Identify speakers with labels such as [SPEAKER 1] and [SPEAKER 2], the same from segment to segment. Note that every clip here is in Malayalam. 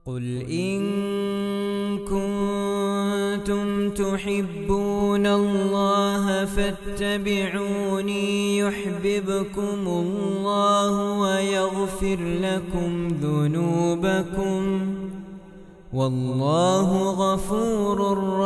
[SPEAKER 1] قل إن كنتم تحبون الله فاتبعوني يحببكم الله ويغفر لكم ذنوبكم والله غفور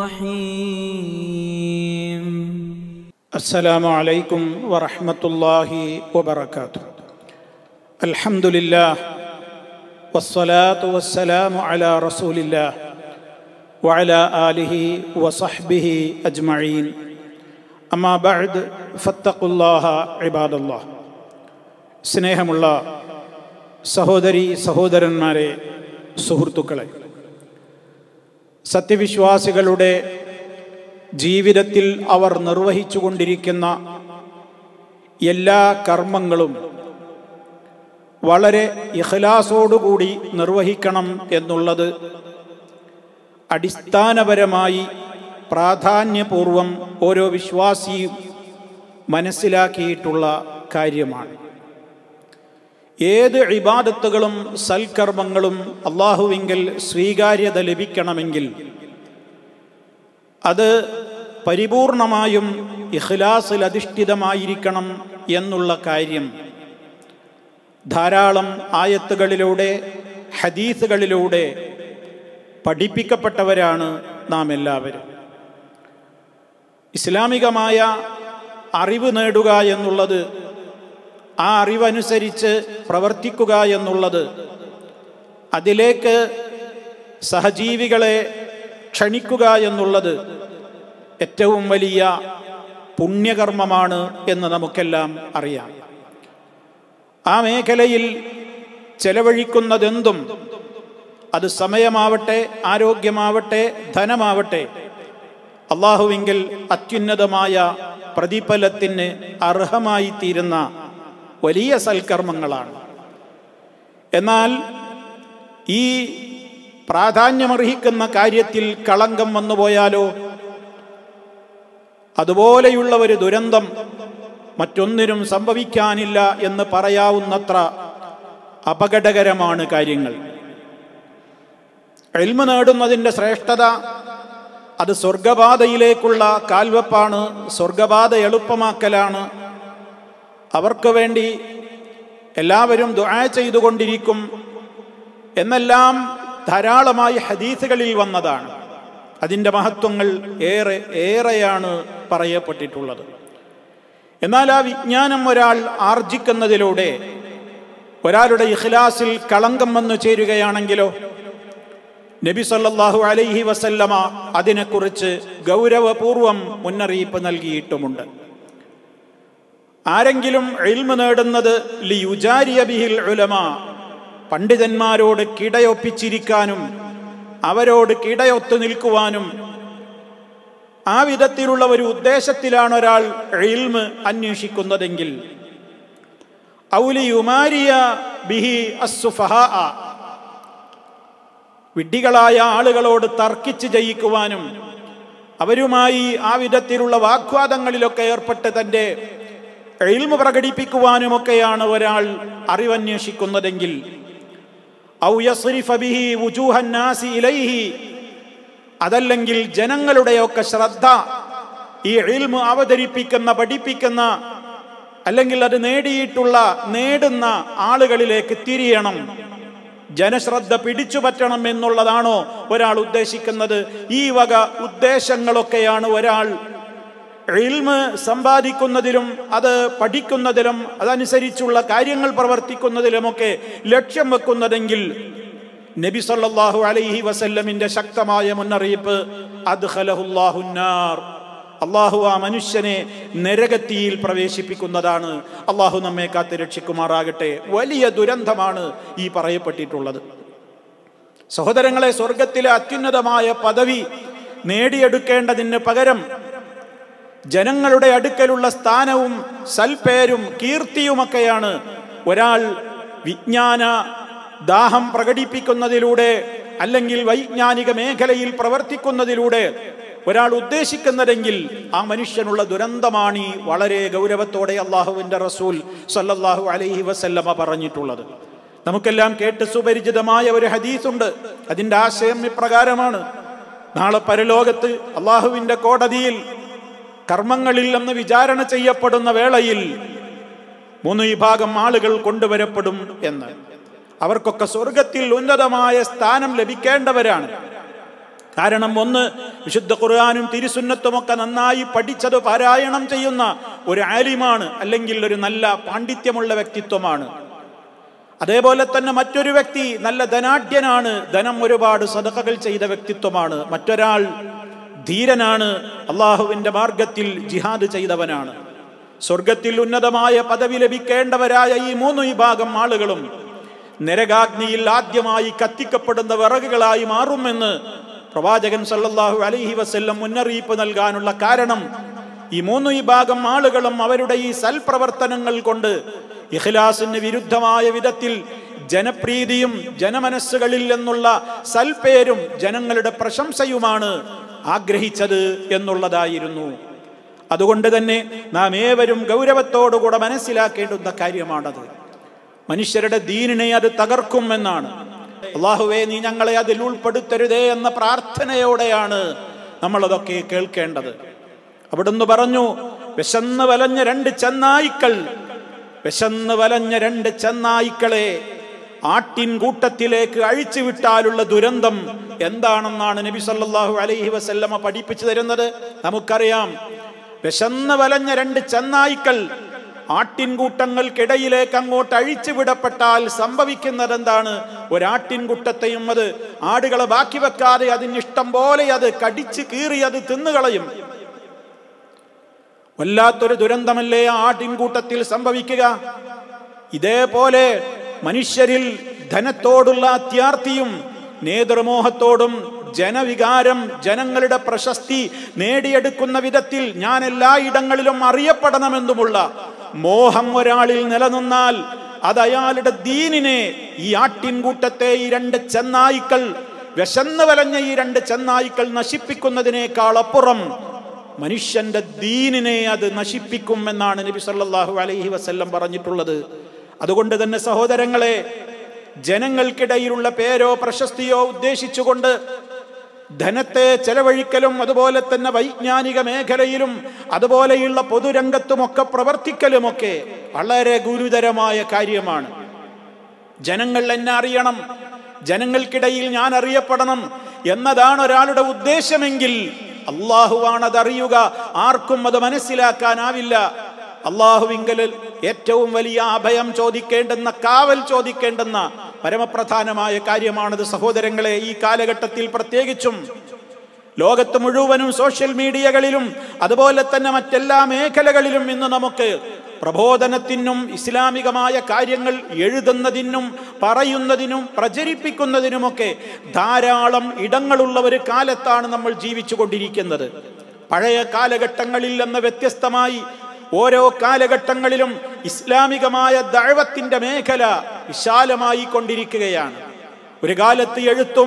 [SPEAKER 1] رحيم
[SPEAKER 2] السلام عليكم ورحمة الله وبركاته الحمد لله والصلاة والسلام على رسول الله وعلى آله وصحبه أجمعين أما بعد فاتقوا الله عباد الله സ്നേഹമുള്ള സഹോദരി സഹോദരന്മാരെ സുഹൃത്തുക്കളെ സത്യവിശ്വാസികളുടെ ജീവിതത്തിൽ അവർ നിർവഹിച്ചുകൊണ്ടിരിക്കുന്ന എല്ലാ കർമ്മങ്ങളും വളരെ ഇഖ്ലാസോടുകൂടി നിർവഹിക്കണം എന്നുള്ളത് അടിസ്ഥാനപരമായി പ്രാധാന്യപൂർവം ഓരോ വിശ്വാസിയും മനസ്സിലാക്കിയിട്ടുള്ള കാര്യമാണ് ഏത് ഇബാദത്തുകളും സൽക്കർമ്മങ്ങളും അള്ളാഹുവിങ്കിൽ സ്വീകാര്യത ലഭിക്കണമെങ്കിൽ അത് പരിപൂർണമായും ഇഖ്ലാസിൽ അധിഷ്ഠിതമായിരിക്കണം എന്നുള്ള കാര്യം ധാരാളം ആയത്തുകളിലൂടെ ഹദീസുകളിലൂടെ പഠിപ്പിക്കപ്പെട്ടവരാണ് നാം എല്ലാവരും ഇസ്ലാമികമായ അറിവ് നേടുക എന്നുള്ളത് ആ അറിവനുസരിച്ച് പ്രവർത്തിക്കുക എന്നുള്ളത് അതിലേക്ക് സഹജീവികളെ ക്ഷണിക്കുക എന്നുള്ളത് ഏറ്റവും വലിയ പുണ്യകർമ്മമാണ് എന്ന് നമുക്കെല്ലാം അറിയാം ആ മേഖലയിൽ ചെലവഴിക്കുന്നതെന്തും അത് സമയമാവട്ടെ ആരോഗ്യമാവട്ടെ ധനമാവട്ടെ അള്ളാഹുവിങ്കിൽ അത്യുന്നതമായ പ്രതിഫലത്തിന് അർഹമായി തീരുന്ന വലിയ സൽക്കർമ്മങ്ങളാണ് എന്നാൽ ഈ പ്രാധാന്യമർഹിക്കുന്ന കാര്യത്തിൽ കളങ്കം വന്നുപോയാലോ അതുപോലെയുള്ള ഒരു ദുരന്തം മറ്റൊന്നിനും സംഭവിക്കാനില്ല എന്ന് പറയാവുന്നത്ര അപകടകരമാണ് കാര്യങ്ങൾ എൽമ നേടുന്നതിൻ്റെ ശ്രേഷ്ഠത അത് സ്വർഗപാതയിലേക്കുള്ള കാൽവെപ്പാണ് സ്വർഗപാത എളുപ്പമാക്കലാണ് അവർക്ക് വേണ്ടി എല്ലാവരും ദുആ ചെയ്തുകൊണ്ടിരിക്കും എന്നെല്ലാം ധാരാളമായി ഹദീസുകളിൽ വന്നതാണ് അതിൻ്റെ മഹത്വങ്ങൾ ഏറെ ഏറെയാണ് പറയപ്പെട്ടിട്ടുള്ളത് എന്നാൽ ആ വിജ്ഞാനം ഒരാൾ ആർജിക്കുന്നതിലൂടെ ഒരാളുടെ ഇഖ്ലാസിൽ കളങ്കം വന്നു ചേരുകയാണെങ്കിലോ നബി സല്ലല്ലാഹു അലൈഹി വസല്ലമ അതിനെക്കുറിച്ച് ഗൗരവപൂർവം മുന്നറിയിപ്പ് നൽകിയിട്ടുമുണ്ട് ആരെങ്കിലും എൽമ നേടുന്നത് ലിയുജാരിയ ബിഹിൽ ഉലമ പണ്ഡിതന്മാരോട് കിടയൊപ്പിച്ചിരിക്കാനും അവരോട് കിടയൊത്തു നിൽക്കുവാനും ആ വിധത്തിലുള്ള ഒരു ഉദ്ദേശത്തിലാണ് ഒരാൾ എൽമ് അന്വേഷിക്കുന്നതെങ്കിൽ ഔലിയുമാരിയ ബിഹി അസുഫഹ വിഡ്ഢികളായ ആളുകളോട് തർക്കിച്ച് ജയിക്കുവാനും അവരുമായി ആ വിധത്തിലുള്ള വാഗ്വാദങ്ങളിലൊക്കെ ഏർപ്പെട്ട് തൻ്റെ എൽമ പ്രകടിപ്പിക്കുവാനുമൊക്കെയാണ് ഒരാൾ അറിവന്വേഷിക്കുന്നതെങ്കിൽ ഔ യസ്രിഫ ബിഹി വുജൂഹന്നാസി ഇലൈഹി അതല്ലെങ്കിൽ ജനങ്ങളുടെയൊക്കെ ശ്രദ്ധ ഈ ഇൽമു അവതരിപ്പിക്കുന്ന പഠിപ്പിക്കുന്ന അല്ലെങ്കിൽ അത് നേടിയിട്ടുള്ള നേടുന്ന ആളുകളിലേക്ക് തിരിയണം ജനശ്രദ്ധ പിടിച്ചു പറ്റണം എന്നുള്ളതാണോ ഒരാൾ ഉദ്ദേശിക്കുന്നത് ഈ വക ഉദ്ദേശങ്ങളൊക്കെയാണ് ഒരാൾ ഇൽമ് സമ്പാദിക്കുന്നതിലും അത് പഠിക്കുന്നതിലും അതനുസരിച്ചുള്ള കാര്യങ്ങൾ പ്രവർത്തിക്കുന്നതിലുമൊക്കെ ലക്ഷ്യം വെക്കുന്നതെങ്കിൽ നബി സല്ലല്ലാഹു അലൈഹി വസല്ലമിന്റെ ശക്തമായ മുന്നറിയിപ്പ് അദ്ഖലഹുല്ലാഹുന്നാർ അള്ളാഹു ആ മനുഷ്യനെ നരകത്തിയിൽ പ്രവേശിപ്പിക്കുന്നതാണ് അള്ളാഹു നമ്മെ കാത്ത് രക്ഷിക്കുമാറാകട്ടെ വലിയ ദുരന്തമാണ് ഈ പറയപ്പെട്ടിട്ടുള്ളത് സഹോദരങ്ങളെ സ്വർഗത്തിലെ അത്യുന്നതമായ പദവി നേടിയെടുക്കേണ്ടതിന് പകരം ജനങ്ങളുടെ അടുക്കലുള്ള സ്ഥാനവും സൽപേരും കീർത്തിയുമൊക്കെയാണ് ഒരാൾ വിജ്ഞാന ദാഹം പ്രകടിപ്പിക്കുന്നതിലൂടെ അല്ലെങ്കിൽ വൈജ്ഞാനിക മേഖലയിൽ പ്രവർത്തിക്കുന്നതിലൂടെ ഒരാൾ ഉദ്ദേശിക്കുന്നതെങ്കിൽ ആ മനുഷ്യനുള്ള ദുരന്തമാണ് ഈ വളരെ ഗൗരവത്തോടെ അള്ളാഹുവിൻ്റെ റസൂൽ സല്ലല്ലാഹു അലൈഹി വസല്ലമ പറഞ്ഞിട്ടുള്ളത് നമുക്കെല്ലാം കേട്ട് സുപരിചിതമായ ഒരു ഹദീസുണ്ട് അതിന്റെ ആശയം ഇപ്രകാരമാണ് നാളെ പരലോകത്ത് അള്ളാഹുവിന്റെ കോടതിയിൽ കർമ്മങ്ങളിൽ നിന്ന് വിചാരണ ചെയ്യപ്പെടുന്ന വേളയിൽ മൂന്ന് വിഭാഗം ആളുകൾ കൊണ്ടുവരപ്പെടും എന്ന് അവർക്കൊക്കെ സ്വർഗത്തിൽ ഉന്നതമായ സ്ഥാനം ലഭിക്കേണ്ടവരാണ് കാരണം ഒന്ന് വിശുദ്ധ ഖുർആാനും തിരുസുന്നത്തുമൊക്കെ നന്നായി പഠിച്ചത് പാരായണം ചെയ്യുന്ന ഒരു ആലിമാണ് അല്ലെങ്കിൽ ഒരു നല്ല പാണ്ഡിത്യമുള്ള വ്യക്തിത്വമാണ് അതേപോലെ തന്നെ മറ്റൊരു വ്യക്തി നല്ല ധനാഢ്യനാണ് ധനം ഒരുപാട് സദകകൾ ചെയ്ത വ്യക്തിത്വമാണ് മറ്റൊരാൾ ധീരനാണ് അള്ളാഹുവിന്റെ മാർഗത്തിൽ ജിഹാദ് ചെയ്തവനാണ് സ്വർഗത്തിൽ ഉന്നതമായ പദവി ലഭിക്കേണ്ടവരായ ഈ മൂന്ന് വിഭാഗം ആളുകളും നരകാഗ്നിയിൽ ആദ്യമായി കത്തിക്കപ്പെടുന്ന വിറകുകളായി മാറുമെന്ന് പ്രവാചകൻ സല്ലല്ലാഹു അലൈഹി വസല്ലം മുന്നറിയിപ്പ് നൽകാനുള്ള കാരണം ഈ മൂന്ന് വിഭാഗം ആളുകളും അവരുടെ ഈ സൽപ്രവർത്തനങ്ങൾ കൊണ്ട് ഇഖ്ലാസിന് വിരുദ്ധമായ വിധത്തിൽ ജനപ്രീതിയും ജനമനസ്സുകളിൽ നിന്നുള്ള സൽപേരും ജനങ്ങളുടെ പ്രശംസയുമാണ് ആഗ്രഹിച്ചത് എന്നുള്ളതായിരുന്നു അതുകൊണ്ട് തന്നെ നാം ഏവരും ഗൗരവത്തോടുകൂടെ മനസ്സിലാക്കേണ്ടുന്ന കാര്യമാണത് മനുഷ്യരുടെ ദീനിനെ അത് തകർക്കും എന്നാണ് അള്ളാഹുവേ നീ ഞങ്ങളെ അതിൽ ഉൾപ്പെടുത്തരുതേ എന്ന പ്രാർത്ഥനയോടെയാണ് നമ്മളതൊക്കെ കേൾക്കേണ്ടത് അവിടുന്ന് പറഞ്ഞു വിശന്ന് വലഞ്ഞ രണ്ട് ചെന്നായ്ക്കൾ വിശന്ന് വലഞ്ഞ രണ്ട് ചെന്നായ്ക്കളെ ആട്ടിൻ കൂട്ടത്തിലേക്ക് അഴിച്ചുവിട്ടാലുള്ള ദുരന്തം എന്താണെന്നാണ് നബി സല്ലല്ലാഹു അലൈഹി വസല്ലമ പഠിപ്പിച്ചു തരുന്നത് നമുക്കറിയാം വിശന്ന് വലഞ്ഞ രണ്ട് ചെന്നായ്ക്കൾ ആട്ടിൻകൂട്ടങ്ങൾക്കിടയിലേക്ക് അങ്ങോട്ട് അഴിച്ചുവിടപ്പെട്ടാൽ സംഭവിക്കുന്നത് എന്താണ് ഒരാട്ടിൻകൂട്ടത്തെയും അത് ആടുകളെ ബാക്കി വെക്കാതെ അതിന് ഇഷ്ടം പോലെ അത് കടിച്ച് കീറി അത് തിന്നുകളയും വല്ലാത്തൊരു ദുരന്തമല്ലേ ആ ആട്ടിൻകൂട്ടത്തിൽ സംഭവിക്കുക ഇതേപോലെ മനുഷ്യരിൽ ധനത്തോടുള്ള അത്യാർത്തിയും നേതൃമോഹത്തോടും ജനവികാരം ജനങ്ങളുടെ പ്രശസ്തി നേടിയെടുക്കുന്ന വിധത്തിൽ ഞാൻ എല്ലായിടങ്ങളിലും അറിയപ്പെടണമെന്നുമുള്ള മോഹം ഒരാളിൽ നിലനിന്നാൽ അത് അയാളുടെ ദീനിനെ ഈ ആട്ടിൻകൂട്ടത്തെ ഈ രണ്ട് ചെന്നായ്ക്കൾ വിശന്നു വലഞ്ഞ ഈ രണ്ട് ചെന്നായ്ക്കൾ നശിപ്പിക്കുന്നതിനേക്കാൾ അപ്പുറം മനുഷ്യന്റെ ദീനിനെ അത് നശിപ്പിക്കും എന്നാണ് നബി സല്ലല്ലാഹു അലൈഹി വസല്ലം പറഞ്ഞിട്ടുള്ളത് അതുകൊണ്ട് തന്നെ സഹോദരങ്ങളെ ജനങ്ങൾക്കിടയിലുള്ള പേരോ പ്രശസ്തിയോ ഉദ്ദേശിച്ചുകൊണ്ട് ധനത്തെ ചെലവഴിക്കലും അതുപോലെ തന്നെ വൈജ്ഞാനിക മേഖലയിലും അതുപോലെയുള്ള പൊതുരംഗത്തുമൊക്കെ പ്രവർത്തിക്കലുമൊക്കെ വളരെ ഗുരുതരമായ കാര്യമാണ് ജനങ്ങൾ എന്നെ അറിയണം ജനങ്ങൾക്കിടയിൽ ഞാൻ അറിയപ്പെടണം എന്നതാണ് ഒരാളുടെ ഉദ്ദേശമെങ്കിൽ അള്ളാഹുവാണ് അതറിയുക ആർക്കും അത് മനസ്സിലാക്കാനാവില്ല അള്ളാഹുവിങ്കൽ ഏറ്റവും വലിയ അഭയം ചോദിക്കേണ്ടുന്ന കാവൽ ചോദിക്കേണ്ടുന്ന പരമപ്രധാനമായ കാര്യമാണത് സഹോദരങ്ങളെ ഈ കാലഘട്ടത്തിൽ പ്രത്യേകിച്ചും ലോകത്ത് മുഴുവനും സോഷ്യൽ മീഡിയകളിലും അതുപോലെ തന്നെ മറ്റെല്ലാ മേഖലകളിലും ഇന്ന് നമുക്ക് പ്രബോധനത്തിനും ഇസ്ലാമികമായ കാര്യങ്ങൾ എഴുതുന്നതിനും പറയുന്നതിനും പ്രചരിപ്പിക്കുന്നതിനുമൊക്കെ ധാരാളം ഇടങ്ങളുള്ള ഒരു കാലത്താണ് നമ്മൾ ജീവിച്ചു കൊണ്ടിരിക്കുന്നത് പഴയ കാലഘട്ടങ്ങളിൽ നിന്ന് വ്യത്യസ്തമായി ഓരോ കാലഘട്ടങ്ങളിലും ഇസ്ലാമികമായ ദഴവത്തിന്റെ മേഖല വിശാലമായി കൊണ്ടിരിക്കുകയാണ് ഒരു കാലത്ത് എഴുത്തും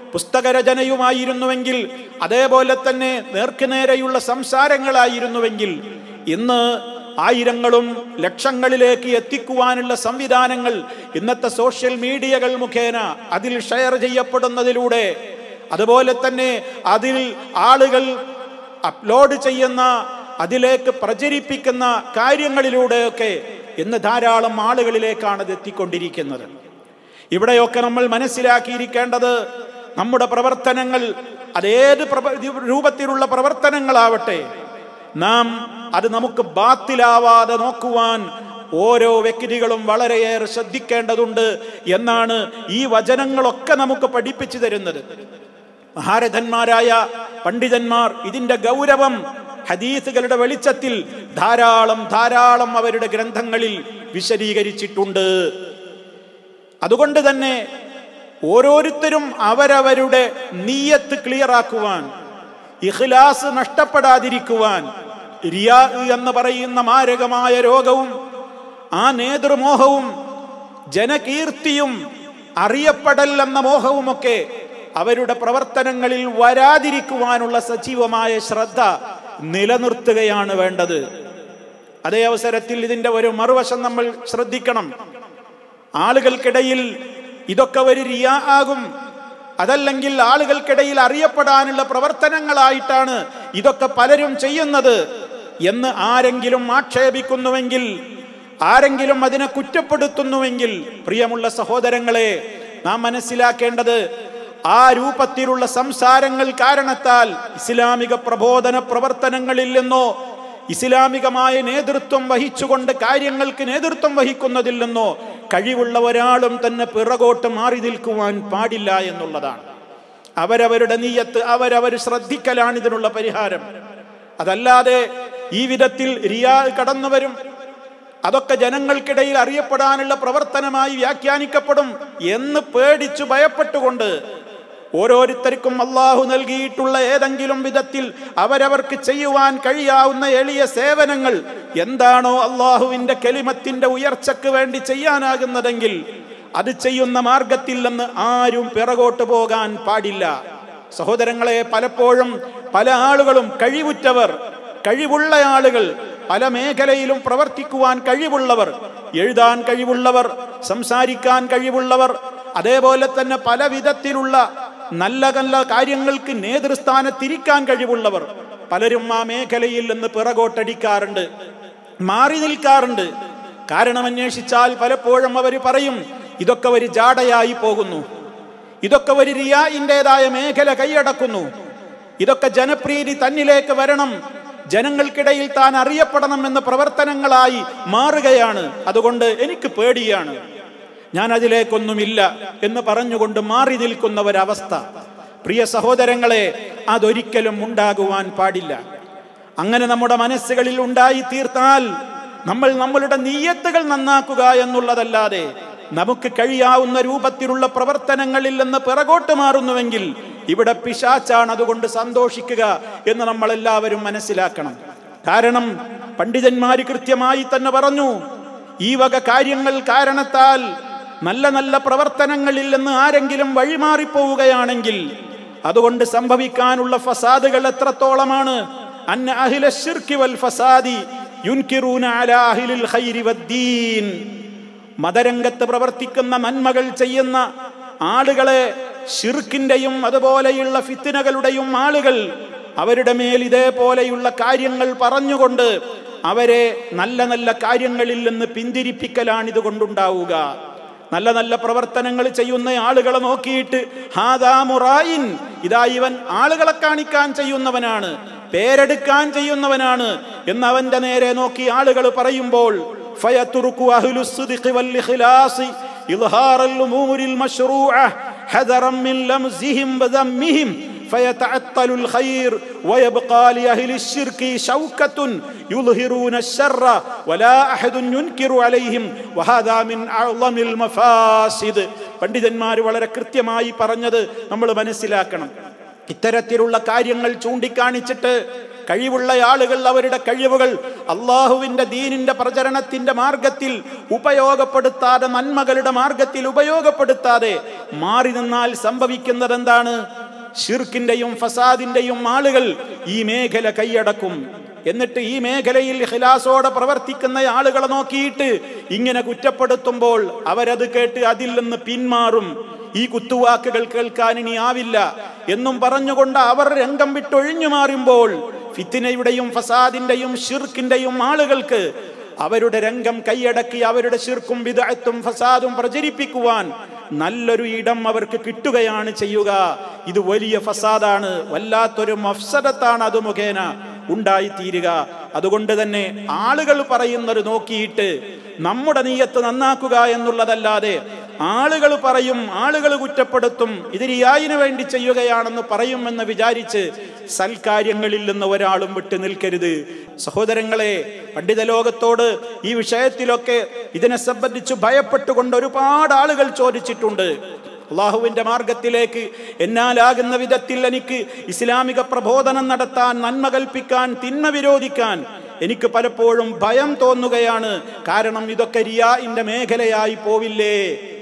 [SPEAKER 2] പുസ്തകരചനയുമായിരുന്നുവെങ്കിൽ അതേപോലെ തന്നെ നേർക്കുനേരെയുള്ള സംസാരങ്ങളായിരുന്നുവെങ്കിൽ ഇന്ന് ആയിരങ്ങളും ലക്ഷങ്ങളിലേക്ക് എത്തിക്കുവാനുള്ള സംവിധാനങ്ങൾ ഇന്നത്തെ സോഷ്യൽ മീഡിയകൾ മുഖേന അതിൽ ഷെയർ ചെയ്യപ്പെടുന്നതിലൂടെ അതുപോലെ തന്നെ അതിൽ ആളുകൾ അപ്ലോഡ് ചെയ്യുന്ന അതിലേക്ക് പ്രചരിപ്പിക്കുന്ന കാര്യങ്ങളിലൂടെയൊക്കെ ഇന്ന് ധാരാളം ആളുകളിലേക്കാണ് ഇത് എത്തിക്കൊണ്ടിരിക്കുന്നത് ഇവിടെയൊക്കെ നമ്മൾ മനസ്സിലാക്കിയിരിക്കേണ്ടത് നമ്മുടെ പ്രവർത്തനങ്ങൾ അതേത് പ്രവ- രൂപത്തിലുള്ള പ്രവർത്തനങ്ങളാവട്ടെ നാം അത് നമുക്ക് ബാത്തിലാവാതെ നോക്കുവാൻ ഓരോ വ്യക്തികളും വളരെയേറെ ശ്രദ്ധിക്കേണ്ടതുണ്ട് എന്നാണ് ഈ വചനങ്ങളൊക്കെ നമുക്ക് പഠിപ്പിച്ചു തരുന്നത് മഹാരഥന്മാരായ പണ്ഡിതന്മാർ ഇതിന്റെ ഗൗരവം ഹദീസുകളുടെ വെളിച്ചത്തിൽ ധാരാളം ധാരാളം അവരുടെ ഗ്രന്ഥങ്ങളിൽ വിശദീകരിച്ചിട്ടുണ്ട് അതുകൊണ്ട് തന്നെ ഓരോരുത്തരും അവരവരുടെ നീയത്ത് ക്ലിയർ ആക്കുവാൻ ഇഖ്ലാസ് നഷ്ടപ്പെടാതിരിക്കുവാൻ റിയാ എന്ന് പറയുന്ന മാരകമായ രോഗവും ആ നേതൃമോഹവും ജനകീർത്തിയും അറിയപ്പെടൽ എന്ന മോഹവുമൊക്കെ അവരുടെ പ്രവർത്തനങ്ങളിൽ വരാതിരിക്കുവാനുള്ള സജീവമായ ശ്രദ്ധ നിലനിർത്തുകയാണ് വേണ്ടത് അതേ അവസരത്തിൽ ഇതിന്റെ ഒരു മറുവശം നമ്മൾ ശ്രദ്ധിക്കണം ആളുകൾക്കിടയിൽ ഇതൊക്കെ ഒരു റിയാ ആകും അതല്ലെങ്കിൽ ആളുകൾക്കിടയിൽ അറിയപ്പെടാനുള്ള പ്രവർത്തനങ്ങളായിട്ടാണ് ഇതൊക്കെ പലരും ചെയ്യുന്നത് എന്ന് ആരെങ്കിലും ആക്ഷേപിക്കുന്നുവെങ്കിൽ ആരെങ്കിലും അതിനെ കുറ്റപ്പെടുത്തുന്നുവെങ്കിൽ പ്രിയമുള്ള സഹോദരങ്ങളെ നാം മനസ്സിലാക്കേണ്ടത് ആ രൂപത്തിലുള്ള സംസാരങ്ങൾ കാരണത്താൽ ഇസ്ലാമിക പ്രബോധന പ്രവർത്തനങ്ങളിൽ നിന്നോ ഇസ്ലാമികമായ നേതൃത്വം വഹിച്ചുകൊണ്ട് കാര്യങ്ങൾക്ക് നേതൃത്വം വഹിക്കുന്നതിൽ നിന്നോ കഴിവുള്ള ഒരാളും തന്നെ പിറകോട്ട് മാറി നിൽക്കുവാൻ പാടില്ല എന്നുള്ളതാണ് അവരവരുടെ നീയത്ത് അവരവർ ശ്രദ്ധിക്കലാണ് ഇതിനുള്ള പരിഹാരം അതല്ലാതെ ഈ വിധത്തിൽ റിയാ കടന്നു വരും അതൊക്കെ ജനങ്ങൾക്കിടയിൽ അറിയപ്പെടാനുള്ള പ്രവർത്തനമായി വ്യാഖ്യാനിക്കപ്പെടും എന്ന് പേടിച്ചു ഭയപ്പെട്ടുകൊണ്ട് ഓരോരുത്തർക്കും അള്ളാഹു നൽകിയിട്ടുള്ള ഏതെങ്കിലും വിധത്തിൽ അവരവർക്ക് ചെയ്യുവാൻ കഴിയാവുന്ന എളിയ സേവനങ്ങൾ എന്താണോ അള്ളാഹുവിന്റെ കെലിമത്തിന്റെ ഉയർച്ചയ്ക്ക് വേണ്ടി ചെയ്യാനാകുന്നതെങ്കിൽ അത് ചെയ്യുന്ന മാർഗത്തിൽ നിന്ന് ആരും പിറകോട്ട് പോകാൻ പാടില്ല സഹോദരങ്ങളെ പലപ്പോഴും പല ആളുകളും കഴിവുറ്റവർ കഴിവുള്ള ആളുകൾ പല മേഖലയിലും പ്രവർത്തിക്കുവാൻ കഴിവുള്ളവർ എഴുതാൻ കഴിവുള്ളവർ സംസാരിക്കാൻ കഴിവുള്ളവർ അതേപോലെ തന്നെ പല വിധത്തിലുള്ള നല്ല നല്ല കാര്യങ്ങൾക്ക് നേതൃസ്ഥാനത്തിരിക്കാൻ കഴിവുള്ളവർ പലരും ആ മേഖലയിൽ നിന്ന് പിറകോട്ടടിക്കാറുണ്ട് മാറി നിൽക്കാറുണ്ട് കാരണം അന്വേഷിച്ചാൽ പലപ്പോഴും അവർ പറയും ഇതൊക്കെ ഒരു ജാടയായി പോകുന്നു ഇതൊക്കെ ഒരു റിയായിൻ്റെതായ മേഖല കൈയടക്കുന്നു ഇതൊക്കെ ജനപ്രീതി തന്നിലേക്ക് വരണം ജനങ്ങൾക്കിടയിൽ താൻ അറിയപ്പെടണം എന്ന പ്രവർത്തനങ്ങളായി മാറുകയാണ് അതുകൊണ്ട് എനിക്ക് പേടിയാണ് ഞാൻ അതിലേക്കൊന്നുമില്ല എന്ന് പറഞ്ഞുകൊണ്ട് മാറി നിൽക്കുന്ന ഒരവസ്ഥ പ്രിയ സഹോദരങ്ങളെ അതൊരിക്കലും ഉണ്ടാകുവാൻ പാടില്ല അങ്ങനെ നമ്മുടെ മനസ്സുകളിൽ ഉണ്ടായി തീർത്താൽ നമ്മൾ നമ്മളുടെ നീയത്തുകൾ നന്നാക്കുക എന്നുള്ളതല്ലാതെ നമുക്ക് കഴിയാവുന്ന രൂപത്തിലുള്ള പ്രവർത്തനങ്ങളിൽ നിന്ന് പിറകോട്ട് മാറുന്നുവെങ്കിൽ ഇവിടെ പിശാച്ചാണ് അതുകൊണ്ട് സന്തോഷിക്കുക എന്ന് നമ്മൾ എല്ലാവരും മനസ്സിലാക്കണം കാരണം പണ്ഡിതന്മാര് കൃത്യമായി തന്നെ പറഞ്ഞു ഈ വക കാര്യങ്ങൾ കാരണത്താൽ നല്ല നല്ല പ്രവർത്തനങ്ങളിൽ നിന്ന് ആരെങ്കിലും വഴിമാറിപ്പോവുകയാണെങ്കിൽ അതുകൊണ്ട് സംഭവിക്കാനുള്ള ഫസാദുകൾ എത്രത്തോളമാണ് അന്ന അഹില ശിർക്കി വൽ ഫസാദി യുൻകിറൂന അലാ അഹിലിൽ ഖൈരി വദ്ദീൻ മതരംഗത്ത് പ്രവർത്തിക്കുന്ന നന്മകൾ ചെയ്യുന്ന ആളുകളെ ഷിർക്കിന്റെയും അതുപോലെയുള്ള ഫിത്തിനകളുടെയും ആളുകൾ അവരുടെ മേൽ ഇതേപോലെയുള്ള കാര്യങ്ങൾ പറഞ്ഞുകൊണ്ട് അവരെ നല്ല നല്ല കാര്യങ്ങളിൽ നിന്ന് പിന്തിരിപ്പിക്കലാണ് ഇതുകൊണ്ടുണ്ടാവുക നല്ല നല്ല പ്രവർത്തനങ്ങൾ ചെയ്യുന്ന ആളുകളെ നോക്കിയിട്ട് ഹാദാ മുറായിൻ ഇതാ ഇവൻ ആളുകളെ കാണിക്കാൻ ചെയ്യുന്നവനാണ് പേരെടുക്കാൻ ചെയ്യുന്നവനാണ് എന്ന് അവന്റെ നേരെ നോക്കി ആളുകൾ പറയുമ്പോൾ فيترك أهل الصدق والإخلاص إظهار الأمور المشروعة حذرا من لمزهم وذمهم فيتعطل الخير ويبقى لأهل الشرك شوكة يظهرون الشر ولا أحد ينكر عليهم وهذا من أعظم المفاسد പണ്ഡിതന്മാർ വളരെ കൃത്യമായി പറഞ്ഞത് നമ്മൾ മനസ്സിലാക്കണം ഇത്തരത്തിലുള്ള കാര്യങ്ങൾ ചൂണ്ടിക്കാണിച്ചിട്ട് കഴിവുള്ള ആളുകൾ അവരുടെ കഴിവുകൾ അള്ളാഹുവിന്റെ ദീനിന്റെ പ്രചരണത്തിന്റെ മാർഗത്തിൽ ഉപയോഗപ്പെടുത്താതെ നന്മകളുടെ മാർഗത്തിൽ ഉപയോഗപ്പെടുത്താതെ മാറി നിന്നാൽ സംഭവിക്കുന്നത് എന്താണ് ഷിർക്കിന്റെയും ഫസാദിന്റെയും ആളുകൾ ഈ മേഖല കൈയടക്കും എന്നിട്ട് ഈ മേഖലയിൽ ഹിലാസോടെ പ്രവർത്തിക്കുന്ന ആളുകളെ നോക്കിയിട്ട് ഇങ്ങനെ കുറ്റപ്പെടുത്തുമ്പോൾ അവരത് കേട്ട് അതിൽ നിന്ന് പിന്മാറും ഈ കുത്തുവാക്കുകൾ കേൾക്കാൻ ഇനി ആവില്ല എന്നും പറഞ്ഞുകൊണ്ട് അവർ രംഗം വിട്ടൊഴിഞ്ഞു മാറുമ്പോൾ ഫിത്തിനയുടെയും ഫസാദിന്റെയും ഷിർക്കിന്റെയും ആളുകൾക്ക് അവരുടെ രംഗം കൈയടക്കി അവരുടെ ശിർക്കും വിദഗ്ധത്തും ഫസാദും പ്രചരിപ്പിക്കുവാൻ നല്ലൊരു ഇടം അവർക്ക് കിട്ടുകയാണ് ചെയ്യുക ഇത് വലിയ ഫസാദാണ് വല്ലാത്തൊരു മഫ്സദത്താണ് അത് മുഖേന ഉണ്ടായിത്തീരുക അതുകൊണ്ട് തന്നെ ആളുകൾ പറയുന്നത് നോക്കിയിട്ട് നമ്മുടെ നീയത്ത് നന്നാക്കുക എന്നുള്ളതല്ലാതെ ആളുകൾ പറയും ആളുകൾ കുറ്റപ്പെടുത്തും ഇത് റിയായിന് വേണ്ടി ചെയ്യുകയാണെന്ന് പറയുമെന്ന് വിചാരിച്ച് സൽക്കാര്യങ്ങളിൽ നിന്ന് ഒരാളും വിട്ടു നിൽക്കരുത് സഹോദരങ്ങളെ പണ്ഡിത ലോകത്തോട് ഈ വിഷയത്തിലൊക്കെ ഇതിനെ സംബന്ധിച്ച് ഭയപ്പെട്ടുകൊണ്ട് ഒരുപാട് ആളുകൾ ചോദിച്ചിട്ടുണ്ട് അള്ളാഹുവിന്റെ മാർഗത്തിലേക്ക് എന്നാലാകുന്ന വിധത്തിൽ എനിക്ക് ഇസ്ലാമിക പ്രബോധനം നടത്താൻ നന്മ കൽപ്പിക്കാൻ തിന്മ വിരോധിക്കാൻ എനിക്ക് പലപ്പോഴും ഭയം തോന്നുകയാണ് കാരണം ഇതൊക്കെ റിയാഇന്റെ മേഖലയായി പോവില്ലേ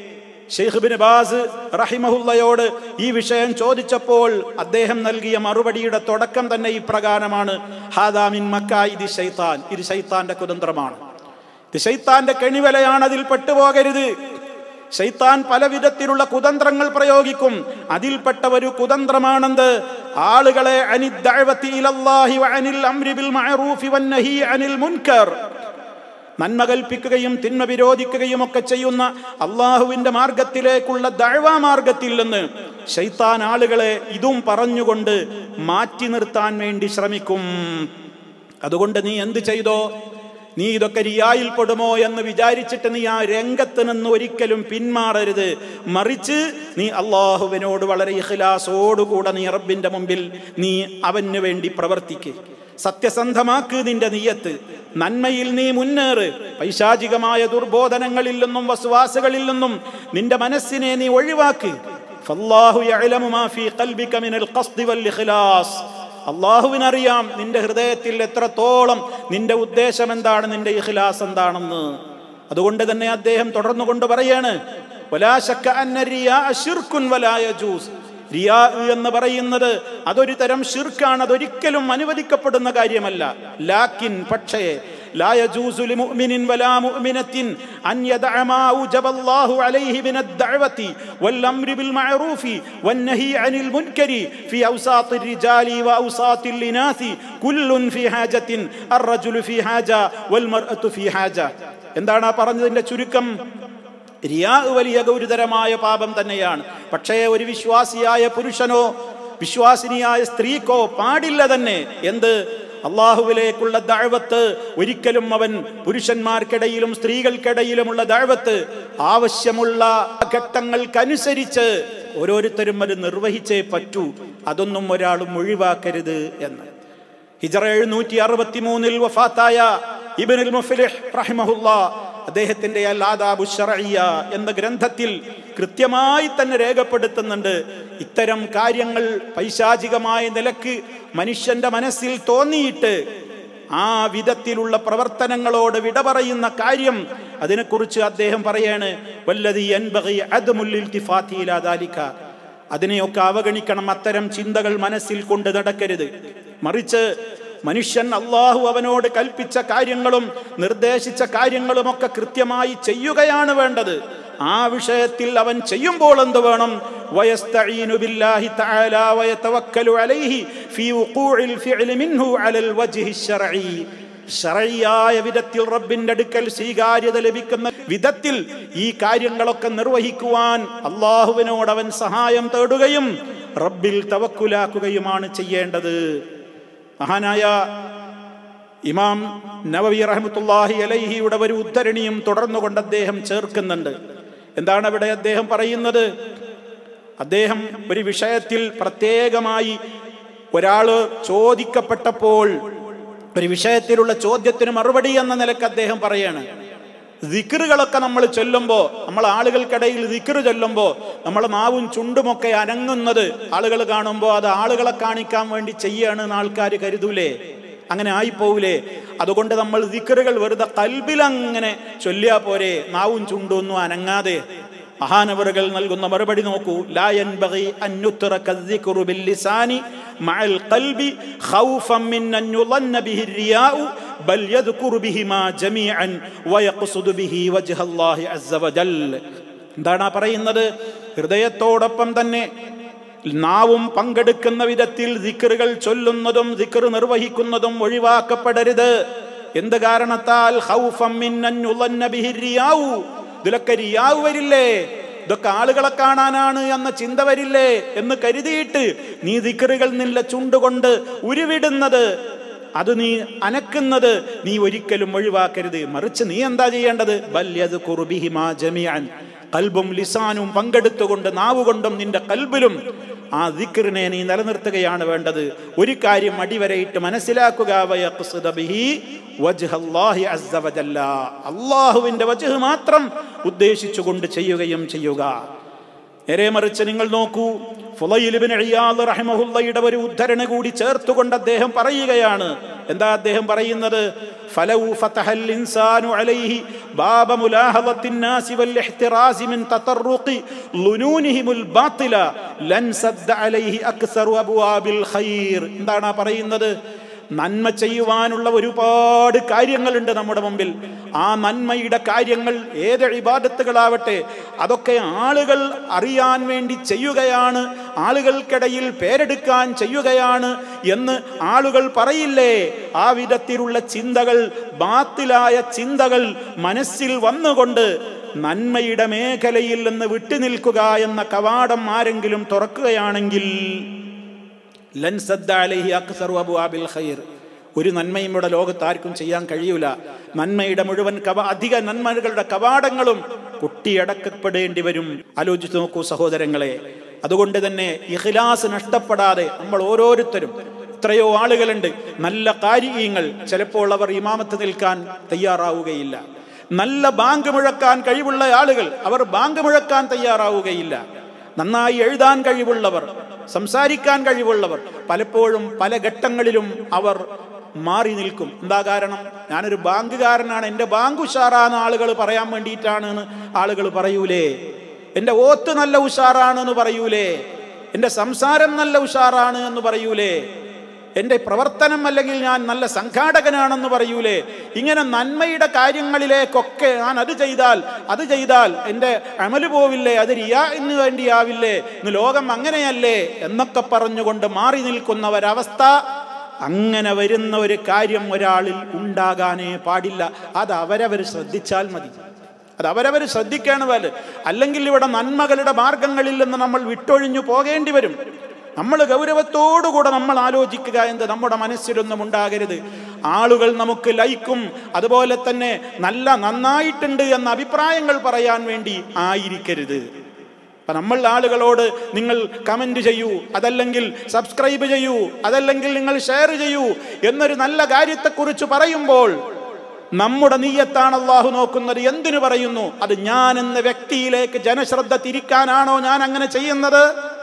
[SPEAKER 2] ഷെയ്ഖ് ബിൻ ബാസ് റഹിമഹുല്ലയോട് ഈ വിഷയം ചോദിച്ചപ്പോൾ അദ്ദേഹം നൽകിയ മറുപടിയുടെ തുടക്കം തന്നെ ഇപ്രകാരമാണ് ഹാദാമിൻ മക്ക ഇത് ഷൈത്താൻ ഇത് ഷൈത്താന്റെ കുതന്ത്രമാണ് ഇത് ഷൈത്താന്റെ കെണിവലയാണ് അതിൽ പെട്ടുപോകരുത് ശൈത്താൻ പല വിധത്തിലുള്ള കുതന്ത്രങ്ങൾ പ്രയോഗിക്കും അതിൽപ്പെട്ട ഒരു കുതന്ത്രമാണെന്ത് ആളുകളെ അനിദ്ദഅവത്തി ഇലല്ലാഹി വഅനിൽ അംരി ബിൽ മഅറൂഫി വന്നഹി അനിൽ മുൻകർ നന്മ കൽപ്പിക്കുകയും തിന്മ വിരോധിക്കുകയും ഒക്കെ ചെയ്യുന്ന അള്ളാഹുവിന്റെ മാർഗത്തിലേക്കുള്ള ദഴവാ മാർഗത്തിൽ നിന്ന് ശൈത്താൻ ആളുകളെ ഇതും പറഞ്ഞുകൊണ്ട് മാറ്റി നിർത്താൻ വേണ്ടി ശ്രമിക്കും അതുകൊണ്ട് നീ എന്ത് ചെയ്തോ നീ ഇതൊക്കെ റിയായിൽ പെടുമോ എന്ന് വിചാരിച്ചിട്ട് നീ ആ രംഗത്ത് നിന്ന് ഒരിക്കലും പിന്മാറരുത് മറിച്ച് നീ അള്ളാഹുവിനോട് വളരെ ഇഖ്ലാസോടുകൂടെ നീ റബ്ബിന്റെ മുമ്പിൽ നീ അവന് വേണ്ടി പ്രവർത്തിക്ക് സത്യസന്ധമാക്ക് നിന്റെ നീയത്ത് നന്മയിൽ നീ മുന്നേറ് പൈശാചികമായ ദുർബോധനങ്ങളിൽ നിന്നും വസ്വാസുകളിൽ നിന്നും നിന്റെ മനസ്സിനെ നീ ഒഴിവാക്ക് ഫല്ലാഹു യഅലമു മാ ഫീ ഖൽബിക മിനൽ ഖസ്ദി വൽ ഇഖ്ലാസ് അള്ളാഹുവിനറിയാം നിന്റെ ഹൃദയത്തിൽ എത്രത്തോളം നിന്റെ ഉദ്ദേശം എന്താണ് നിന്റെ ഇഖ്ലാസ് എന്താണെന്ന് അതുകൊണ്ട് തന്നെ അദ്ദേഹം തുടർന്നു കൊണ്ട് പറയാണ് വലാ ശക്ക അന്ന റിയാ ശിർക്കുൻ വലാ യജൂസ് റിയാ എന്ന് പറയുന്നത് അതൊരു തരം ഷിർക്കാണ് അതൊരിക്കലും അനുവദിക്കപ്പെടുന്ന കാര്യമല്ല ലാക്കിൻ പക്ഷേ لا يجوز لمؤمن ولا مؤمنة أن يدع ما أوجب الله عليه من الدعوة والأمر بالمعروف والنهي عن المنكر في أوساط الرجال وأوساط الإناث كل في حاجة الرجل في حاجة والمرأة في حاجة എന്താണ് ആ പറഞ്ഞതിന്റെ ചുരുക്കം റിയാ വലിയ ഗൗരതരമായ പാപം തന്നെയാണ് പക്ഷേ ഒരു വിശ്വാസിയായ പുരുഷനോ വിശ്വാസിനിയായ സ്ത്രീക്കോ പാടില്ല തന്നെ എന്ത് അള്ളാഹുവിലേക്കുള്ള ദാഴ്വത്ത് ഒരിക്കലും അവൻ പുരുഷന്മാർക്കിടയിലും സ്ത്രീകൾക്കിടയിലുമുള്ള ദാഴ്വത്ത് ആവശ്യമുള്ള ഘട്ടങ്ങൾക്കനുസരിച്ച് ഓരോരുത്തരും അത് നിർവഹിച്ചേ പറ്റൂ അതൊന്നും ഒരാളും ഒഴിവാക്കരുത് എന്ന് ഹിജറ എഴുന്നൂറ്റി അറുപത്തി മൂന്നിൽ വഫാത്തായ ഇബനുൽ മുഫ്ലിഹ് റഹിമഹുല്ല അദ്ദേഹത്തിന്റെ അൽ ആദാബു ശറയ്യ എന്ന ഗ്രന്ഥത്തിൽ കൃത്യമായി തന്നെ രേഖപ്പെടുത്തുന്നുണ്ട് ഇത്തരം കാര്യങ്ങൾ പൈശാചികമായ നിലക്ക് മനുഷ്യന്റെ മനസ്സിൽ തോന്നിയിട്ട് ആ വിധത്തിലുള്ള പ്രവർത്തനങ്ങളോട് വിട പറയുന്ന കാര്യം അതിനെക്കുറിച്ച് അദ്ദേഹം പറയാണ് വല്ലതി അൻബഗി അദ്മുൽ ഇൽതിഫാത്തി ഇലാ ദാലിക അതിനെയൊക്കെ അവഗണിക്കണം അത്തരം ചിന്തകൾ മനസ്സിൽ കൊണ്ട് നടക്കരുത് മറിച്ച് മനുഷ്യൻ അള്ളാഹു അവനോട് കൽപ്പിച്ച കാര്യങ്ങളും നിർദ്ദേശിച്ച കാര്യങ്ങളുമൊക്കെ കൃത്യമായി ചെയ്യുകയാണ് വേണ്ടത് ആ വിഷയത്തിൽ അവൻ ചെയ്യുമ്പോൾ എന്ത് വേണം വയസ്തഈനു ബില്ലാഹി തആല വയതവക്കലു അലൈഹി ഫീ വുഖൂഇൽ ഫിഅലി മിൻഹു അലൽ വജ്ഹി ശർഈ ശറയായ വിധത്തിൽ റബ്ബിന്റെ അടുക്കൽ സ്വീകാര്യത ലഭിക്കുന്ന വിധത്തിൽ ഈ കാര്യങ്ങളൊക്കെ നിർവഹിക്കുവാൻ അള്ളാഹുവിനോട് അവൻ സഹായം തേടുകയും റബ്ബിൽ തവക്കുലാക്കുകയുമാണ് ചെയ്യേണ്ടത് മഹാനായ ഇമാം നവവി റഹ്മത്തുല്ലാഹി അലൈഹിയുടെ ഒരു ഉദ്ധരണിയും തുടർന്നുകൊണ്ട് അദ്ദേഹം ചേർക്കുന്നുണ്ട് എന്താണ് അവിടെ അദ്ദേഹം പറയുന്നത് അദ്ദേഹം ഒരു വിഷയത്തിൽ പ്രത്യേകമായി ഒരാള് ചോദിക്കപ്പെട്ടപ്പോൾ ഒരു വിഷയത്തിലുള്ള ചോദ്യത്തിന് മറുപടി എന്ന നിലക്ക് അദ്ദേഹം പറയാണ് ദിക്കറുകളൊക്കെ നമ്മൾ ചൊല്ലുമ്പോൾ നമ്മൾ ആളുകൾക്കിടയിൽ ദിക്കറ് ചൊല്ലുമ്പോൾ നമ്മൾ നാവും ചുണ്ടുമൊക്കെ അനങ്ങുന്നത് ആളുകൾ കാണുമ്പോൾ അത് ആളുകളെ കാണിക്കാൻ വേണ്ടി ചെയ്യാണ് എന്ന് ആൾക്കാർ കരുതൂലേ അങ്ങനെ ആയിപ്പോവില്ലേ അതുകൊണ്ട് നമ്മൾ ദിക്കറുകൾ വെറുതെ കൽബിലങ്ങനെ ചൊല്ലിയാ പോരെ നാവും ചുണ്ടും ഒന്നും അനങ്ങാതെ മഹാനവറുകൾ നൽകുന്ന മറുപടി നോക്കൂ ലായൻ ബഗി അന്നുത്തറക الذكر باللسان مع القلب خوفا من أن يظن به الرياء بل يذكر بهما جميعا ويقصد به وجه الله عز وجل എന്താണ് ആ പറയുന്നത് ഹൃദയത്തോടൊപ്പം തന്നെ നാവും പങ്കെടുക്കുന്ന വിധത്തിൽ ദിക്കറുകൾ ചൊല്ലുന്നതും ദിക്കർ നിർവഹിക്കുന്നതും ഒഴിവാക്കപ്പെടരുത് എന്ത് കാരണത്താൽ ഖൗഫം മിൻ അൻ യുളന്ന ബിഹി റിയാഉ ഇതിലൊക്കെ റിയാവ് വരില്ലേ ഇതൊക്കെ ആളുകളെ കാണാനാണ് എന്ന ചിന്ത വരില്ലേ എന്ന് കരുതിയിട്ട് നീ ദിക്കറുകൾ നിന്റെ ചുണ്ടുകൊണ്ട് ഉരുവിടുന്നത് അത് നീ അനക്കുന്നത് നീ ഒരിക്കലും ഒഴിവാക്കരുത് മറിച്ച് നീ എന്താ ചെയ്യേണ്ടത് ബല്യത് കുറുബിഹിമാ ജമിയാൻ കൽബും ലിസാനും പങ്കെടുത്തുകൊണ്ട് നാവുകൊണ്ടും നിന്റെ കൽബിലും ആ ദിക്റിനെ നീ നിലനിർത്തുകയാണ് വേണ്ടത് ഒരു കാര്യം അടിവരയിട്ട് മനസ്സിലാക്കുക വയഖ്സിദ ബിഹി വജ്ഹല്ലാഹി അസ്സ വജല്ല അള്ളാഹുവിന്റെ വജ്ഹ് മാത്രം ഉദ്ദേശിച്ചുകൊണ്ട് ചെയ്യുകയും ചെയ്യുക നേരെ മറിച്ച് നിങ്ങൾ നോക്കൂ റഹിമഹുല്ലയുടെ ഒരു ഉദ്ധരണ കൂടി ചേർത്തുകൊണ്ട് അദ്ദേഹം പറയുകയാണ് എന്താ അദ്ദേഹം പറയുന്നത് ഫലൗ ഫതഹൽ ഇൻസാനു അലൈഹി ബാബ മുലാഹദത്തിൻ നാസി വൽ ഇഹ്തിറാസി മിൻ തതറുഖി ലുനൂനിഹിമുൽ ബാത്തില ലൻ സദ്ദ അലൈഹി അക്സറു അബ്വാബിൽ ഖൈർ എന്താണ് പറയുന്നത് നന്മ ചെയ്യുവാനുള്ള ഒരുപാട് കാര്യങ്ങളുണ്ട് നമ്മുടെ മുമ്പിൽ ആ നന്മയുടെ കാര്യങ്ങൾ ഏത് ഇബാദത്തുകളാവട്ടെ അതൊക്കെ ആളുകൾ അറിയാൻ വേണ്ടി ചെയ്യുകയാണ് ആളുകൾക്കിടയിൽ പേരെടുക്കാൻ ചെയ്യുകയാണ് എന്ന് ആളുകൾ പറയില്ലേ ആ വിധത്തിലുള്ള ചിന്തകൾ ബാത്തിലായ ചിന്തകൾ മനസ്സിൽ വന്നുകൊണ്ട് നന്മയുടെ മേഖലയിൽ നിന്ന് വിട്ടുനിൽക്കുക എന്ന കവാടം ആരെങ്കിലും തുറക്കുകയാണെങ്കിൽ ലൻ സദ്ദ അലൈഹി അക്സറു അബ്വാബിൽ ഖൈർ ഒരു നന്മയും ഇവിടെ ലോകത്ത് ആർക്കും ചെയ്യാൻ കഴിയൂല നന്മയുടെ മുഴുവൻ കവ അധിക നന്മകളുടെ കവാടങ്ങളും കുട്ടിയടക്കപ്പെടേണ്ടി വരും ആലോചിച്ച് നോക്കൂ സഹോദരങ്ങളെ അതുകൊണ്ട് തന്നെ ഇഖ്ലാസ് നഷ്ടപ്പെടാതെ നമ്മൾ ഓരോരുത്തരും എത്രയോ ആളുകളുണ്ട് നല്ല കാര്യങ്ങൾ ചിലപ്പോൾ അവർ ഇമാമത്ത് നിൽക്കാൻ തയ്യാറാവുകയില്ല നല്ല ബാങ്ക് മുഴക്കാൻ കഴിവുള്ള ആളുകൾ അവർ ബാങ്ക് മുഴക്കാൻ തയ്യാറാവുകയില്ല നന്നായി എഴുതാൻ കഴിവുള്ളവർ സംസാരിക്കാൻ കഴിവുള്ളവർ പലപ്പോഴും പല ഘട്ടങ്ങളിലും അവർ മാറി നിൽക്കും എന്താ കാരണം ഞാനൊരു ബാങ്കുകാരനാണ് എൻ്റെ ബാങ്ക് ഉഷാറാന്ന് ആളുകൾ പറയാൻ വേണ്ടിയിട്ടാണ് എന്ന് ആളുകൾ പറയൂലേ എൻ്റെ ഓത്ത് നല്ല ഉഷാറാണ് എന്ന് പറയൂലേ എൻ്റെ സംസാരം നല്ല ഉഷാറാണ് എന്ന് പറയൂലേ എൻ്റെ പ്രവർത്തനം അല്ലെങ്കിൽ ഞാൻ നല്ല സംഘാടകനാണെന്ന് പറയൂലേ ഇങ്ങനെ നന്മയുടെ കാര്യങ്ങളിലേക്കൊക്കെ ഞാൻ അത് ചെയ്താൽ അത് ചെയ്താൽ എൻ്റെ അമല് പോവില്ലേ അത് റിയാ എന്ന് വേണ്ടിയാവില്ലേ ഇന്ന് ലോകം അങ്ങനെയല്ലേ എന്നൊക്കെ പറഞ്ഞുകൊണ്ട് മാറി നിൽക്കുന്ന ഒരവസ്ഥ അങ്ങനെ വരുന്ന ഒരു കാര്യം ഒരാളിൽ ഉണ്ടാകാനേ പാടില്ല അത് അവരവർ ശ്രദ്ധിച്ചാൽ മതി അത് അവരവർ ശ്രദ്ധിക്കാണ് പോലെ അല്ലെങ്കിൽ ഇവിടെ നന്മകളുടെ മാർഗങ്ങളിൽ നിന്ന് നമ്മൾ വിട്ടൊഴിഞ്ഞു പോകേണ്ടി വരും നമ്മൾ ഗൗരവത്തോടുകൂടെ നമ്മൾ ആലോചിക്കുക എന്ത് നമ്മുടെ മനസ്സിലൊന്നും ഉണ്ടാകരുത് ആളുകൾ നമുക്ക് ലൈക്കും അതുപോലെ തന്നെ നല്ല നന്നായിട്ടുണ്ട് എന്ന അഭിപ്രായങ്ങൾ പറയാൻ വേണ്ടി ആയിരിക്കരുത് അപ്പൊ നമ്മൾ ആളുകളോട് നിങ്ങൾ കമന്റ് ചെയ്യൂ അതല്ലെങ്കിൽ സബ്സ്ക്രൈബ് ചെയ്യൂ അതല്ലെങ്കിൽ നിങ്ങൾ ഷെയർ ചെയ്യൂ എന്നൊരു നല്ല കാര്യത്തെക്കുറിച്ച് പറയുമ്പോൾ നമ്മുടെ നീയത്താണ് അള്ളാഹു നോക്കുന്നത് എന്തിനു പറയുന്നു അത് ഞാൻ എന്ന വ്യക്തിയിലേക്ക് ജനശ്രദ്ധ തിരിക്കാനാണോ ഞാൻ അങ്ങനെ ചെയ്യുന്നത്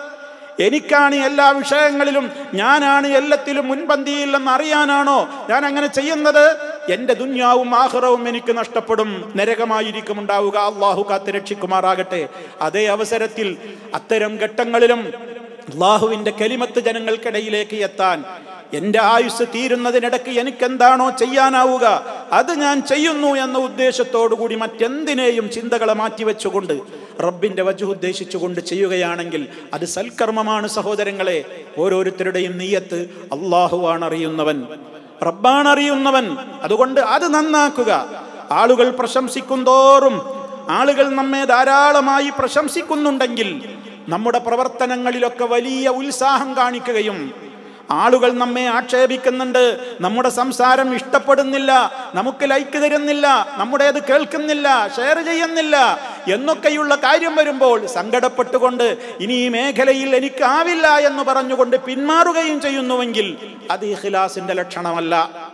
[SPEAKER 2] എനിക്കാണ് എല്ലാ വിഷയങ്ങളിലും ഞാനാണ് എല്ലാത്തിലും മുൻപന്തിയിൽ എന്ന് അറിയാനാണോ ഞാൻ അങ്ങനെ ചെയ്യുന്നത് എന്റെ ദുന്യാവും ആഹ്റവും എനിക്ക് നഷ്ടപ്പെടും നരകമായിരിക്കും ഉണ്ടാവുക അള്ളാഹു കാത്ത് രക്ഷിക്കുമാറാകട്ടെ അതേ അവസരത്തിൽ അത്തരം ഘട്ടങ്ങളിലും അള്ളാഹുവിന്റെ കലിമത്ത് ജനങ്ങൾക്കിടയിലേക്ക് എത്താൻ എന്റെ ആയുസ് തീരുന്നതിനിടയ്ക്ക് എനിക്കെന്താണോ ചെയ്യാനാവുക അത് ഞാൻ ചെയ്യുന്നു എന്ന ഉദ്ദേശത്തോടു കൂടി മറ്റെന്തിനേയും ചിന്തകളെ മാറ്റിവെച്ചുകൊണ്ട് റബ്ബിന്റെ വജു ഉദ്ദേശിച്ചുകൊണ്ട് ചെയ്യുകയാണെങ്കിൽ അത് സൽക്കർമ്മമാണ് സഹോദരങ്ങളെ ഓരോരുത്തരുടെയും നീയത്ത് അള്ളാഹുവാണ് അറിയുന്നവൻ റബ്ബാണ് അറിയുന്നവൻ അതുകൊണ്ട് അത് നന്നാക്കുക ആളുകൾ പ്രശംസിക്കും തോറും ആളുകൾ നമ്മെ ധാരാളമായി പ്രശംസിക്കുന്നുണ്ടെങ്കിൽ നമ്മുടെ പ്രവർത്തനങ്ങളിലൊക്കെ വലിയ ഉത്സാഹം കാണിക്കുകയും ആളുകൾ നമ്മെ ആക്ഷേപിക്കുന്നുണ്ട് നമ്മുടെ സംസാരം ഇഷ്ടപ്പെടുന്നില്ല നമുക്ക് ലൈക്ക് തരുന്നില്ല നമ്മുടേത് കേൾക്കുന്നില്ല ഷെയർ ചെയ്യുന്നില്ല എന്നൊക്കെയുള്ള കാര്യം വരുമ്പോൾ സങ്കടപ്പെട്ടുകൊണ്ട് ഇനി ഈ മേഖലയിൽ എനിക്കാവില്ല എന്ന് പറഞ്ഞുകൊണ്ട് പിന്മാറുകയും ചെയ്യുന്നുവെങ്കിൽ അത് ഇഖ്ലാസിന്റെ ലക്ഷണമല്ല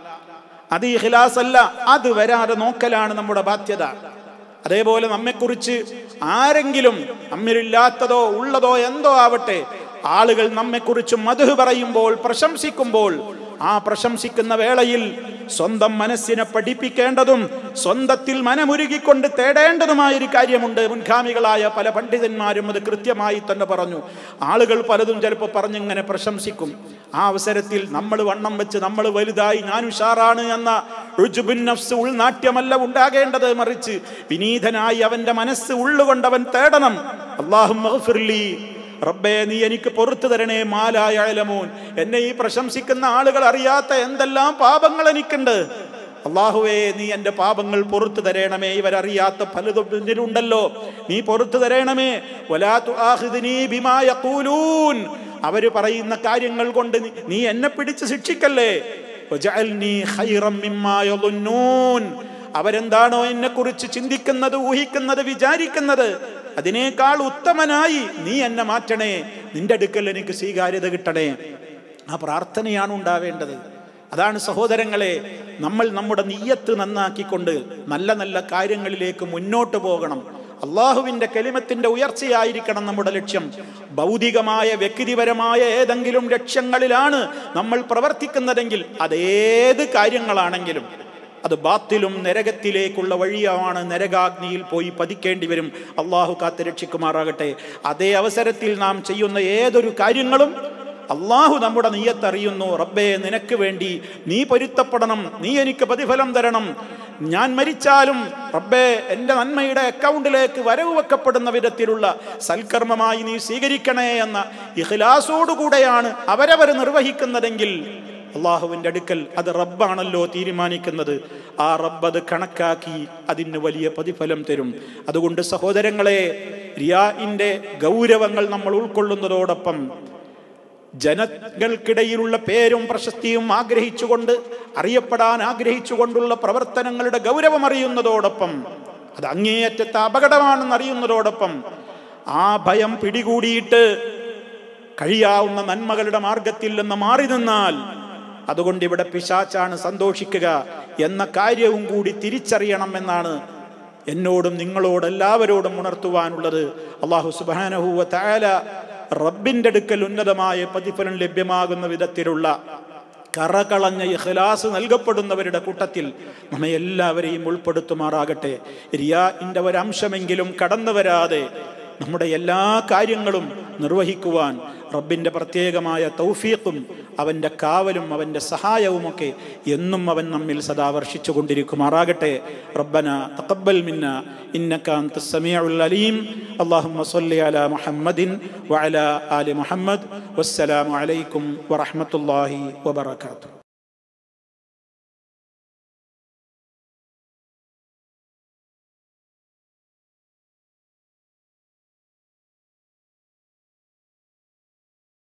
[SPEAKER 2] അത് ഇഖ്ലാസ് അല്ല അത് വരാതെ നോക്കലാണ് നമ്മുടെ ബാധ്യത അതേപോലെ നമ്മെക്കുറിച്ച് ആരെങ്കിലും നമ്മിലില്ലാത്തതോ ഉള്ളതോ എന്തോ ആവട്ടെ ആളുകൾ നമ്മെക്കുറിച്ച് മധു പറയുമ്പോൾ പ്രശംസിക്കുമ്പോൾ ആ പ്രശംസിക്കുന്ന വേളയിൽ സ്വന്തം മനസ്സിനെ പഠിപ്പിക്കേണ്ടതും സ്വന്തത്തിൽ മനമുരുകിക്കൊണ്ട് തേടേണ്ടതുമായ ഒരു കാര്യമുണ്ട് മുൻഗാമികളായ പല പണ്ഡിതന്മാരും അത് കൃത്യമായി തന്നെ പറഞ്ഞു ആളുകൾ പലതും ചിലപ്പോൾ പറഞ്ഞിങ്ങനെ പ്രശംസിക്കും ആ അവസരത്തിൽ നമ്മൾ വണ്ണം വെച്ച് നമ്മൾ വലുതായി ഞാൻ ഉഷാറാണ് എന്ന റുജുബിൻ നഫ്സ് ഉൾനാട്യമല്ല ഉണ്ടാകേണ്ടത് മറിച്ച് വിനീതനായി അവന്റെ മനസ്സ് ഉള്ളുകൊണ്ടവൻ തേടണം അള്ളാഹു റബ്ബേ നീ എനിക്ക് പുറത്തു തരണേ മാലായ അലമൂൻ എന്നെ ഈ പ്രശംസിക്കുന്ന ആളുകൾ അറിയാത്ത എന്തെല്ലാം പാപങ്ങൾ എനിക്കുണ്ട് അള്ളാഹുവേ നീ എൻ്റെ പാപങ്ങൾ പുറത്തു തരണമേ ഇവരറിയാത്ത പലതും ഇതിലുണ്ടല്ലോ നീ പുറത്തു തരണമേ അവര് പറയുന്ന കാര്യങ്ങൾ കൊണ്ട് നീ എന്നെ പിടിച്ച് ശിക്ഷിക്കല്ലേ അവരെന്താണോ എന്നെ കുറിച്ച് ചിന്തിക്കുന്നത് ഊഹിക്കുന്നത് വിചാരിക്കുന്നത് അതിനേക്കാൾ ഉത്തമനായി നീ എന്നെ മാറ്റണേ നിന്റെ അടുക്കൽ എനിക്ക് സ്വീകാര്യത കിട്ടണേ ആ പ്രാർത്ഥനയാണ് ഉണ്ടാവേണ്ടത് അതാണ് സഹോദരങ്ങളെ നമ്മൾ നമ്മുടെ നീയത്ത് നന്നാക്കിക്കൊണ്ട് നല്ല നല്ല കാര്യങ്ങളിലേക്ക് മുന്നോട്ട് പോകണം അള്ളാഹുവിന്റെ കലിമത്തിന്റെ ഉയർച്ചയായിരിക്കണം നമ്മുടെ ലക്ഷ്യം ഭൗതികമായ വ്യക്തിപരമായ ഏതെങ്കിലും ലക്ഷ്യങ്ങളിലാണ് നമ്മൾ പ്രവർത്തിക്കുന്നതെങ്കിൽ അതേത് കാര്യങ്ങളാണെങ്കിലും അത് ബാത്തിലും നരകത്തിലേക്കുള്ള വഴിയാണ് നരകാഗ്നിയിൽ പോയി പതിക്കേണ്ടി വരും അള്ളാഹു കാത്ത് രക്ഷിക്കുമാറാകട്ടെ അതേ അവസരത്തിൽ നാം ചെയ്യുന്ന ഏതൊരു കാര്യങ്ങളും അള്ളാഹു നമ്മുടെ നീയത്തറിയുന്നു റബ്ബേ നിനക്ക് വേണ്ടി നീ പൊരുത്തപ്പെടണം നീ എനിക്ക് പ്രതിഫലം തരണം ഞാൻ മരിച്ചാലും റബ്ബേ എൻ്റെ നന്മയുടെ അക്കൗണ്ടിലേക്ക് വരവ് വെക്കപ്പെടുന്ന വിധത്തിലുള്ള സൽക്കർമ്മമായി നീ സ്വീകരിക്കണേ എന്ന ഇഖ്ലാസോടുകൂടെയാണ് അവരവർ നിർവഹിക്കുന്നതെങ്കിൽ അള്ളാഹുവിൻ്റെ അടുക്കൽ അത് റബ്ബാണല്ലോ തീരുമാനിക്കുന്നത് ആ റബ്ബ് അത് കണക്കാക്കി അതിന് വലിയ പ്രതിഫലം തരും അതുകൊണ്ട് സഹോദരങ്ങളെ റിയാഇൻ്റെ ഗൗരവങ്ങൾ നമ്മൾ ഉൾക്കൊള്ളുന്നതോടൊപ്പം ജനങ്ങൾക്കിടയിലുള്ള പേരും പ്രശസ്തിയും ആഗ്രഹിച്ചുകൊണ്ട് അറിയപ്പെടാൻ ആഗ്രഹിച്ചുകൊണ്ടുള്ള പ്രവർത്തനങ്ങളുടെ ഗൗരവം അറിയുന്നതോടൊപ്പം അത് അങ്ങേയറ്റത്തെ അപകടമാണെന്ന് അറിയുന്നതോടൊപ്പം ആ ഭയം പിടികൂടിയിട്ട് കഴിയാവുന്ന നന്മകളുടെ മാർഗത്തിൽ നിന്ന് മാറി നിന്നാൽ അതുകൊണ്ട് ഇവിടെ പിശാച്ചാണ് സന്തോഷിക്കുക എന്ന കാര്യവും കൂടി തിരിച്ചറിയണം എന്നാണ് എന്നോടും നിങ്ങളോട് എല്ലാവരോടും ഉണർത്തുവാനുള്ളത് അള്ളാഹു സുബാനഹുവ താല റബ്ബിൻ്റെ അടുക്കൽ ഉന്നതമായ പ്രതിഫലം ലഭ്യമാകുന്ന വിധത്തിലുള്ള കറകളഞ്ഞ ഇഖ്ലാസ് നൽകപ്പെടുന്നവരുടെ കൂട്ടത്തിൽ നമ്മെ എല്ലാവരെയും ഉൾപ്പെടുത്തുമാറാകട്ടെ റിയാഇൻ്റെ ഒരംശമെങ്കിലും കടന്നു വരാതെ നമ്മുടെ എല്ലാ കാര്യങ്ങളും നിർവഹിക്കുവാൻ റബ്ബിൻ്റെ പ്രത്യേകമായ തൗഫീഖും അവൻ്റെ കാവലും അവൻ്റെ സഹായവുമൊക്കെ എന്നും അവൻ നമ്മിൽ സദാ വർഷിച്ചു കൊണ്ടിരിക്കുമാറാകട്ടെ റബ്ബന തഖബ്ബൽ മിന്ന ഇന്നക അൻത സമീഉൽ അലീം അല്ലാഹുമ്മ സ്വല്ലി അലാ മുഹമ്മദിൻ വഅലാ ആലി മുഹമ്മദ് വസ്സലാമു അലൈക്കും വറഹ്മത്തുള്ളാഹി വബറകാതുഹു